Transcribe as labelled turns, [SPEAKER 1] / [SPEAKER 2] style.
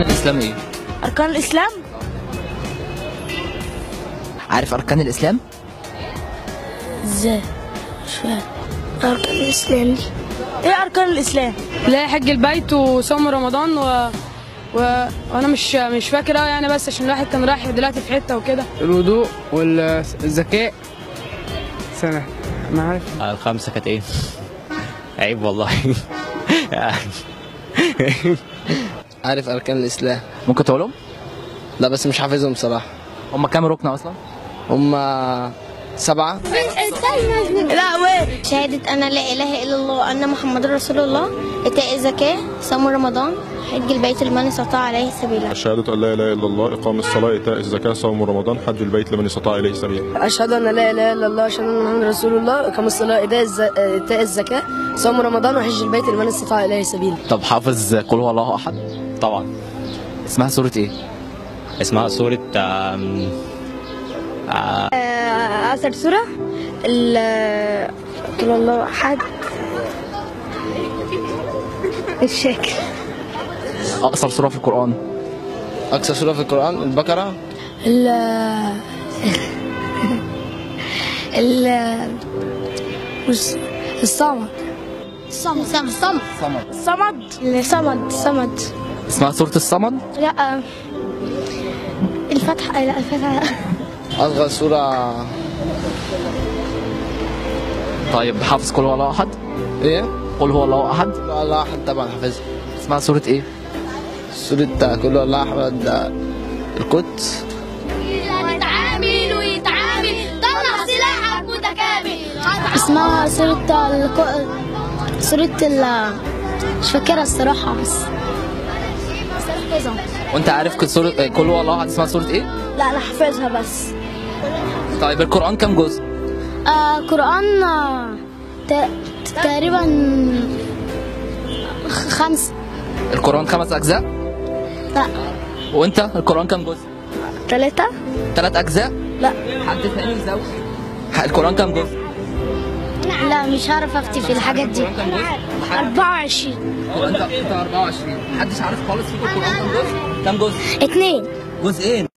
[SPEAKER 1] الاسلام ايه
[SPEAKER 2] أركان الإسلام
[SPEAKER 1] عارف اركان الاسلام
[SPEAKER 2] ازاي مش فاهم أركان الإسلام دي إيه أركان الإسلام؟
[SPEAKER 3] لا حج البيت وصوم رمضان و... و... وانا مش مش فاكر أوي يعني بس عشان الواحد كان رايح دلوقتي في حته وكده
[SPEAKER 4] الوضوء والزكاة سنة ما عارف
[SPEAKER 5] الخمسة كانت ايه؟ عيب والله
[SPEAKER 6] عارف أركان الإسلام
[SPEAKER 1] ممكن تقولهم
[SPEAKER 6] لا بس مش حافظهم بصراحة
[SPEAKER 1] هم كام ركن اصلا
[SPEAKER 6] هما سبعة
[SPEAKER 2] لا وين؟
[SPEAKER 7] شهادة أن لا إله إلا الله وأن محمد رسول الله إيتاء الزكاة صوم رمضان حج البيت لمن استطاع عليه سبيلا
[SPEAKER 8] شهادة أن لا إله إلا الله إقام الصلاة إيتاء الزكاة صوم رمضان حج البيت لمن استطاع إليه سبيلا
[SPEAKER 9] أشهد أن لا إله إلا الله أشهد أن محمد رسول الله إقام الصلاة إيتاء الز- إيتاء الزكاة صوم رمضان وحج البيت لمن استطاع إليه سبيلا
[SPEAKER 1] طب حافظ قل هو الله احد
[SPEAKER 5] طبعا
[SPEAKER 1] اسمها سوره ايه
[SPEAKER 5] اسمها سورة آم،
[SPEAKER 2] أثر سورة ال قل الله أحد مش فاكر
[SPEAKER 1] اقصر سوره في القران
[SPEAKER 6] أكثر سورة في القرآن البقرة
[SPEAKER 2] ال ال مش- الصمد
[SPEAKER 7] صم صم صم
[SPEAKER 2] صمد صمد صمد
[SPEAKER 1] اسمها سوره الصمد
[SPEAKER 2] لا الفتحة لا الفتحة
[SPEAKER 6] أصغر سورة
[SPEAKER 1] طيب حافظ قل هو الله احد
[SPEAKER 6] إيه؟
[SPEAKER 1] قل هو الله احد
[SPEAKER 6] الله أحد طبعا حافظها
[SPEAKER 1] اسمها سوره ايه
[SPEAKER 6] سورة كل الله أحد القدس
[SPEAKER 7] يتعامل ويتعامل طلع سلاحك متكامل
[SPEAKER 2] اسمها سورة الك... سورة ال مش فاكرة الصراحة بس
[SPEAKER 1] وانت عارف كل سوره قل هو الله احد اسمها سوره ايه
[SPEAKER 2] لا أنا حافظها بس
[SPEAKER 1] طيب القران كام جزء
[SPEAKER 2] آه قرآن آه ت- تقريبا خ- خمسة
[SPEAKER 1] القران خمس اجزاء
[SPEAKER 2] لا
[SPEAKER 1] وانت القران كام جزء
[SPEAKER 2] ثلاثة
[SPEAKER 1] ثلاث اجزاء
[SPEAKER 2] لا
[SPEAKER 1] حد ثاني يزود القران كام جزء
[SPEAKER 2] لا مش هعرف افتي في الحاجات دي 24
[SPEAKER 1] انت انت 24 محدش عارف خالص فيكم القران كام جزء كام جزء
[SPEAKER 2] اتنين
[SPEAKER 1] جزئين